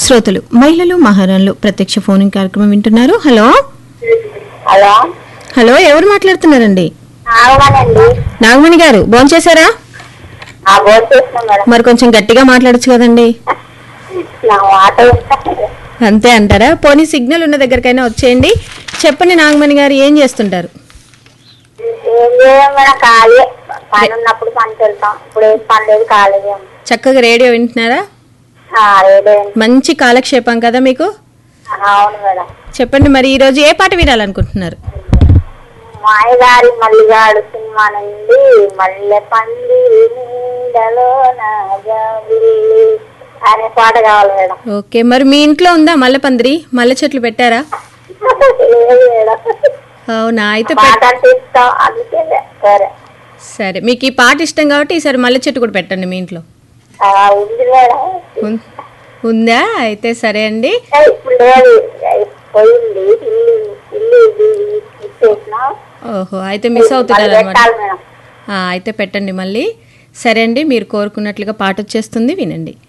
శ్రోతలు మహిళలు మహారాణులు ప్రత్యక్ష ఫోనింగ్ కార్యక్రమం వింటున్నారు హలో హలో హలో ఎవరు మాట్లాడుతున్నారండి అవునండి నాగమణి గారు భోంచేశారా ఆ బోర్డు చేస్తున్నాం మేడం మరి కొంచెం గట్టిగా మాట్లాడొచ్చు కదండి నా మాట వింటాను. అంతే అంటారా పోనీ సిగ్నల్ ఉన్న దగ్గరకైనా వచ్చేయండి చెప్పండి నాగమణి గారు ఏం చేస్తుంటారు ఏం చేయం మేడం ఖాళీ పని ఉన్నప్పుడు పనికి వెళ్తాం ఇప్పుడు ఏం పని లేదు ఖాళీగా ఉంది. చక్కగా రేడియో వింటున్నారా ఆ, రేడియో మంచి కాలక్షేపం కదా మీకు అవును మేడం చెప్పండి మరి ఈరోజు ఏ పాట వినాలనుకుంటున్నారు మాయదారి మల్లిగాడు సినిమా నుండి మల్లె పందిరి నీడలో నా జాబిల్లి అనే పాట కావాలి మేడం ఓకే మరి మీ ఇంట్లో ఉందా మల్లె పందిరి మల్లె చెట్లు పెట్టారా లేదు మేడం అవునా అయితే పాట పెట్- అంటే ఇష్టం అందుకే సరే సరే మీకు ఈ పాట ఇష్టం కాబట్టి ఈసారి మల్లె చెట్టు కూడా పెట్టండి మీ ఇంట్లో ఆ, ఉంది మేడం ఉన్- ఉందా అయితే సరే అండి ఏ, ఇప్పుడు లేదు పోయింది ఇల్లు ఇల్లు ఇది ఇచ్చేసిన ఓహో అయితే మిస్ అవుతున్నారు మళ్ళీ అనమాట పెట్టాలి మేడం అయితే పెట్టండి మళ్ళీ సరే అండి మీరు కోరుకున్నట్లుగా పాట వచ్చేస్తుంది వినండి